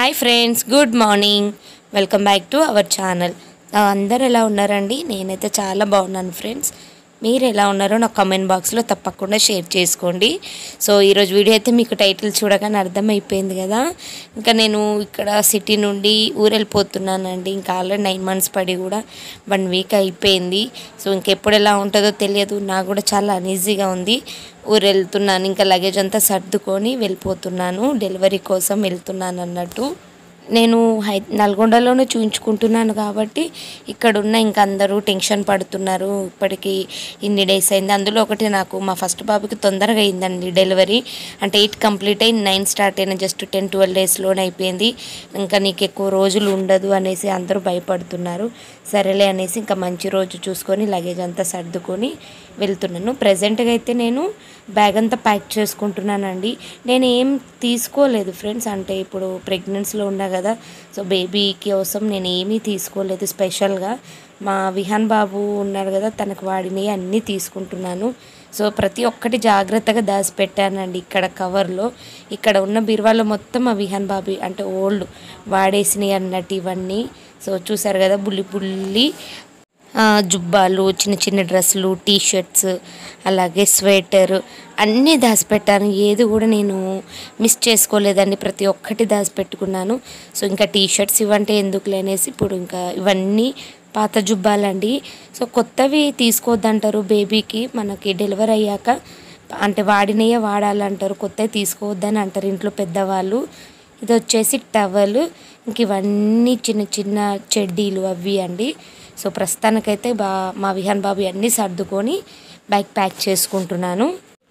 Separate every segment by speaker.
Speaker 1: hi friends good morning welcome back to our channel అందరు ఎలా ఉన్నారండి నేనైతే చాలా బాగున్నాను ఫ్రెండ్స్ మీరు ఎలా ఉన్నారో నా కామెంట్ బాక్స్లో తప్పకుండా షేర్ చేసుకోండి సో ఈరోజు వీడియో అయితే మీకు టైటిల్ చూడగానే అర్థమైపోయింది కదా ఇంకా నేను ఇక్కడ సిటీ నుండి ఊరు వెళ్ళిపోతున్నానండి ఇంకా ఆల్రెడీ నైన్ మంత్స్ పడి కూడా వన్ వీక్ అయిపోయింది సో ఇంకెప్పుడు ఎలా ఉంటుందో తెలియదు నాకు కూడా చాలా అనీజీగా ఉంది ఊరు వెళ్తున్నాను ఇంకా లగేజ్ అంతా సర్దుకొని వెళ్ళిపోతున్నాను డెలివరీ కోసం వెళ్తున్నాను అన్నట్టు నేను హై నల్గొండలోనే చూయించుకుంటున్నాను కాబట్టి ఇక్కడ ఉన్న ఇంకా అందరూ టెన్షన్ పడుతున్నారు ఇప్పటికి ఇన్ని డేస్ అయింది అందులో ఒకటి నాకు మా ఫస్ట్ బాబుకి తొందరగా అయిందండి డెలివరీ అంటే ఎయిట్ కంప్లీట్ అయ్యి నైన్ స్టార్ట్ అయిన జస్ట్ టెన్ ట్వెల్వ్ డేస్లోనే అయిపోయింది ఇంకా నీకు ఎక్కువ రోజులు ఉండదు అనేసి అందరూ భయపడుతున్నారు సరేలే అనేసి ఇంకా మంచి రోజు చూసుకొని లగేజ్ అంతా సర్దుకొని వెళ్తున్నాను ప్రజెంట్గా అయితే నేను బ్యాగ్ అంతా ప్యాక్ చేసుకుంటున్నానండి నేను ఏం తీసుకోలేదు ఫ్రెండ్స్ అంటే ఇప్పుడు ప్రెగ్నెన్సీలో ఉన్నా కదా సో బేబీ కోసం నేను ఏమీ తీసుకోలేదు స్పెషల్గా మా విహాన్ బాబు ఉన్నాడు కదా తనకు వాడినవి అన్నీ తీసుకుంటున్నాను సో ప్రతి ఒక్కటి జాగ్రత్తగా దాచిపెట్టానండి ఇక్కడ కవర్లో ఇక్కడ ఉన్న బీరువాలో మొత్తం మా విహాన్ బాబు అంటే ఓల్డ్ వాడేసినవి అన్నట్టు ఇవన్నీ సో చూసారు కదా బుల్లి బుల్లి ఆ, జుబ్బాలు చిన్న చిన్న డ్రెస్సులు టీ షర్ట్స్ అలాగే స్వెటర్ అన్నీ దాచిపెట్టాను ఏది కూడా నేను మిస్ చేసుకోలేదండి ప్రతి ఒక్కటి దాచిపెట్టుకున్నాను సో ఇంకా టీ షర్ట్స్ ఇవంటే ఎందుకు లేనేసి ఇప్పుడు ఇంకా ఇవన్నీ పాత జుబ్బాలండి సో కొత్తవి తీసుకోవద్దంటారు బేబీకి మనకి డెలివరీ అయ్యాక అంటే వాడినయే వాడాలంటారు కొత్తవి తీసుకోవద్దని అంటారు ఇంట్లో పెద్దవాళ్ళు ఇది వచ్చేసి టవల్ ఇంక ఇవన్నీ చిన్న చిన్న చెడ్డీలు అవి అండి సో ప్రస్తుతానికైతే బా మా విహాన్ బాబు అన్నీ సర్దుకొని బ్యాగ్ ప్యాక్ చేసుకుంటున్నాను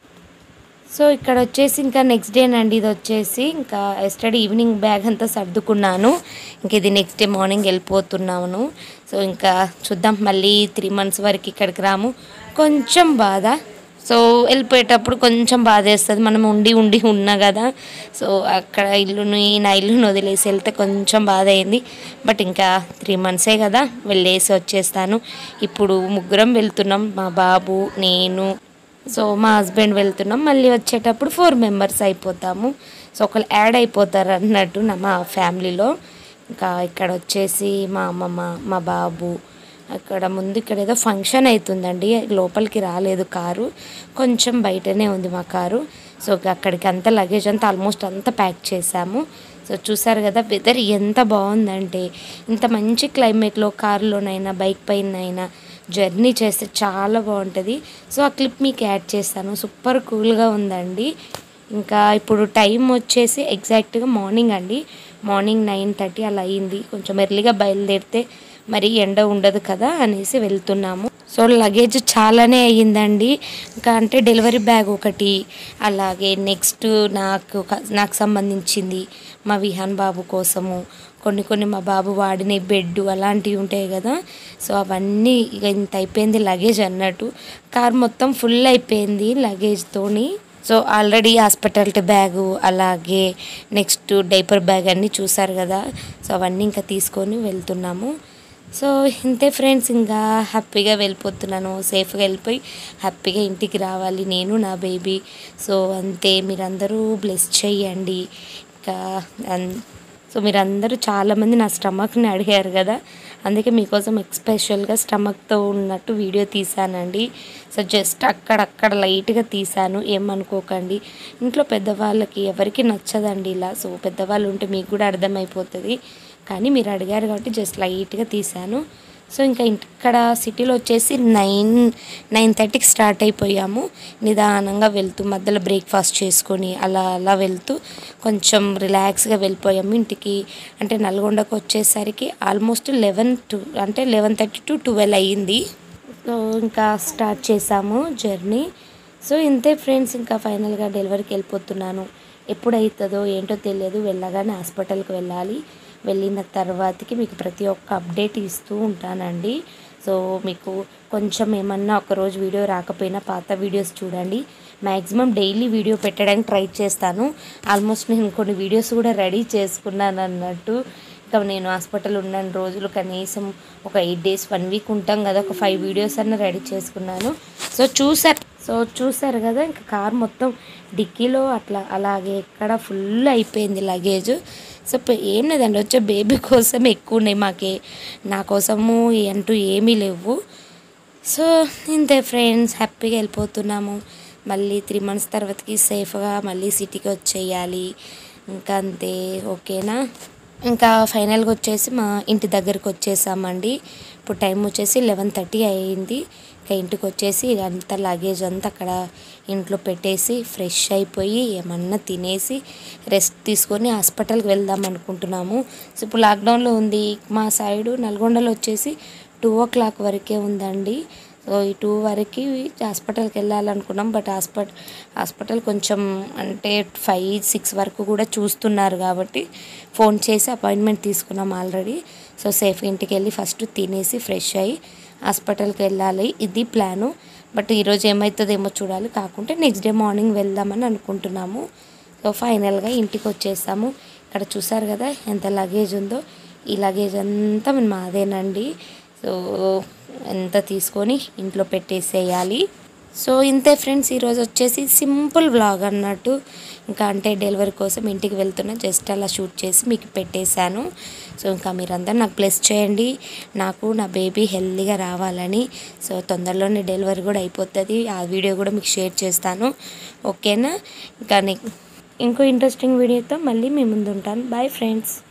Speaker 1: సో ఇక్కడ వచ్చేసి ఇంకా నెక్స్ట్ డే అండి ఇది వచ్చేసి ఇంకా ఎస్టర్డే ఈవినింగ్ బ్యాగ్ అంతా సర్దుకున్నాను ఇంక ఇది నెక్స్ట్ డే మార్నింగ్ వెళ్ళిపోతున్నాను సో ఇంకా చూద్దాం మళ్ళీ త్రీ మంత్స్ వరకు ఇక్కడికి రాము కొంచెం బాధ సో వెళ్ళిపోయేటప్పుడు కొంచెం బాధ వేస్తుంది మనం ఉండి ఉండి ఉన్నా కదా సో అక్కడ ఇల్లుని నా ఇల్లుని వదిలేసి వెళ్తే కొంచెం బాధ అయింది బట్ ఇంకా త్రీ మంత్సే కదా వెళ్ళేసి వచ్చేస్తాను ఇప్పుడు ముగ్గురం వెళ్తున్నాం మా బాబు నేను సో మా హస్బెండ్ వెళ్తున్నాం మళ్ళీ వచ్చేటప్పుడు ఫోర్ మెంబర్స్ అయిపోతాము సో ఒకళ్ళు యాడ్ అయిపోతారు అన్నట్టు నా మా ఫ్యామిలీలో ఇంకా ఇక్కడ వచ్చేసి మా అమ్మమ్మ మా బాబు అక్కడ ముందు ఇక్కడ ఏదో ఫంక్షన్ అవుతుందండి లోపలికి రాలేదు కారు కొంచెం బయటనే ఉంది మా కారు సో అక్కడికి అంతా లగేజ్ అంతా ఆల్మోస్ట్ అంతా ప్యాక్ చేసాము సో చూసారు కదా వెదర్ ఎంత బాగుందంటే ఇంత మంచి క్లైమేట్లో కారులోనైనా బైక్ పైన జర్నీ చేస్తే చాలా బాగుంటుంది సో ఆ క్లిప్ మీకు యాడ్ చేస్తాను సూపర్ కూల్గా ఉందండి ఇంకా ఇప్పుడు టైం వచ్చేసి ఎగ్జాక్ట్గా మార్నింగ్ అండి మార్నింగ్ నైన్ థర్టీ అలా అయింది కొంచెం ఎర్లీగా బయలుదేరితే మరి ఎండ ఉండదు కదా అనేసి వెళ్తున్నాము సో లగేజ్ చాలానే అయ్యిందండి ఇంకా అంటే డెలివరీ బ్యాగ్ ఒకటి అలాగే నెక్స్ట్ నాకు క- నాకు సంబంధించింది మా విహాన్ బాబు కోసము కొన్ని కొన్ని మా బాబు వాడిన బెడ్ అలాంటివి ఉంటాయి కదా సో అవన్నీ ఇక ఇంత అయిపోయింది లగేజ్ అన్నట్టు కార్ మొత్తం ఫుల్ అయిపోయింది లగేజ్తోని సో ఆల్రెడీ హాస్పిటాలిటీ బ్యాగు అలాగే నెక్స్ట్ డైపర్ బ్యాగ్ అన్నీ చూసారు కదా సో అవన్నీ ఇంకా తీసుకొని వెళ్తున్నాము సో ఇంతే ఫ్రెండ్స్ ఇంకా హ్యాపీగా వెళ్ళిపోతున్నాను సేఫ్గా వెళ్ళిపోయి హ్యాపీగా ఇంటికి రావాలి నేను నా బేబీ సో అంతే మీరందరూ బ్లెస్ చేయండి ఇంకా అన్- సో మీరందరూ చాలామంది నా స్టమక్ని అడిగారు కదా అందుకే మీకోసం ఎక్స్పెషల్గా స్టమక్తో ఉన్నట్టు వీడియో తీసానండి సో జస్ట్ అక్కడక్కడ లైట్గా తీసాను ఏమనుకోకండి ఇంట్లో పెద్దవాళ్ళకి ఎవరికి నచ్చదండి ఇలా సో పెద్దవాళ్ళు ఉంటే మీకు కూడా అర్థమైపోతుంది కానీ మీరు అడిగారు కాబట్టి జస్ట్ లైట్గా తీసాను సో ఇంకా ఇక్కడ సిటీలో వచ్చేసి నైన్ నైన్ థర్టీకి స్టార్ట్ అయిపోయాము నిదానంగా వెళ్తూ మధ్యలో బ్రేక్ఫాస్ట్ చేసుకొని అలా అలా వెళ్తూ కొంచెం రిలాక్స్గా వెళ్ళిపోయాము ఇంటికి అంటే నల్గొండకు వచ్చేసరికి ఆల్మోస్ట్ లెవెన్ టు అంటే లెవెన్ థర్టీ టు ట్వెల్వ్ అయ్యింది సో ఇంకా స్టార్ట్ చేసాము జర్నీ సో ఇంతే ఫ్రెండ్స్ ఇంకా ఫైనల్గా డెలివరీకి వెళ్ళిపోతున్నాను ఎప్పుడు అవుతుందో ఏంటో తెలియదు వెళ్ళగానే హాస్పిటల్కి వెళ్ళాలి వెళ్ళిన తర్వాతకి మీకు ప్రతి ఒక్క అప్డేట్ ఇస్తూ ఉంటానండి సో మీకు కొంచెం ఏమన్నా ఒకరోజు వీడియో రాకపోయినా పాత వీడియోస్ చూడండి మ్యాక్సిమం డైలీ వీడియో పెట్టడానికి ట్రై చేస్తాను ఆల్మోస్ట్ నేను కొన్ని వీడియోస్ కూడా రెడీ చేసుకున్నాను అన్నట్టు ఇంకా నేను హాస్పిటల్ ఉన్న రోజులు కనీసం ఒక ఎయిట్ డేస్ వన్ వీక్ ఉంటాం కదా ఒక ఫైవ్ వీడియోస్ అన్న రెడీ చేసుకున్నాను సో చూసారు సో చూసారు కదా ఇంకా కార్ మొత్తం డిక్కీలో అట్లా అలాగే ఎక్కడ ఫుల్ అయిపోయింది లగేజ్ సో ప- ఏం లేదండి వచ్చే బేబీ కోసం ఎక్కువ ఉన్నాయి మాకే నా కోసము అంటూ ఏమీ లేవు సో ఇంతే ఫ్రెండ్స్ హ్యాపీగా వెళ్ళిపోతున్నాము మళ్ళీ త్రీ మంత్స్ తర్వాతకి సేఫ్గా మళ్ళీ సిటీకి వచ్చేయాలి ఇంకా అంతే ఓకేనా ఇంకా ఫైనల్గా వచ్చేసి మా ఇంటి దగ్గరికి వచ్చేసామండి ఇప్పుడు టైం వచ్చేసి లెవెన్ థర్టీ అయ్యింది ఇంకా ఇంటికి వచ్చేసి ఇదంతా లగేజ్ అంతా అక్కడ ఇంట్లో పెట్టేసి ఫ్రెష్ అయిపోయి ఏమన్నా తినేసి రెస్ట్ తీసుకొని హాస్పిటల్కి వెళ్దాం అనుకుంటున్నాము సో ఇప్పుడు లాక్డౌన్లో ఉంది మా సైడు నల్గొండలో వచ్చేసి టూ ఓ క్లాక్ వరకే ఉందండి సో ఈ టూ వరకు హాస్పిటల్కి వెళ్ళాలనుకున్నాం బట్ హాస్పిటల్ హాస్పిటల్ కొంచెం అంటే ఫైవ్ సిక్స్ వరకు కూడా చూస్తున్నారు కాబట్టి ఫోన్ చేసి అపాయింట్మెంట్ తీసుకున్నాం ఆల్రెడీ సో సేఫ్ ఇంటికి వెళ్ళి ఫస్ట్ తినేసి ఫ్రెష్ అయ్యి హాస్పిటల్కి వెళ్ళాలి ఇది ప్లాను బట్ ఈరోజు ఏమవుతుందేమో చూడాలి కాకుంటే నెక్స్ట్ డే మార్నింగ్ వెళ్దామని అనుకుంటున్నాము సో ఫైనల్గా ఇంటికి వచ్చేసాము ఇక్కడ చూసారు కదా ఎంత లగేజ్ ఉందో ఈ లగేజ్ అంతా మాదేనండి సో ఎంత తీసుకొని ఇంట్లో పెట్టేసేయాలి సో ఇంతే ఫ్రెండ్స్ ఈరోజు వచ్చేసి సింపుల్ వ్లాగ్ అన్నట్టు ఇంకా అంటే డెలివరీ కోసం ఇంటికి వెళ్తున్నా జస్ట్ అలా షూట్ చేసి మీకు పెట్టేశాను సో ఇంకా మీరందరూ నాకు ప్లస్ చేయండి నాకు నా బేబీ హెల్తీగా రావాలని సో తొందరలోనే డెలివరీ కూడా అయిపోతుంది ఆ వీడియో కూడా మీకు షేర్ చేస్తాను ఓకేనా ఇంకా నే- ఇంకో ఇంట్రెస్టింగ్ వీడియోతో మళ్ళీ మీ ముందు ఉంటాను బాయ్ ఫ్రెండ్స్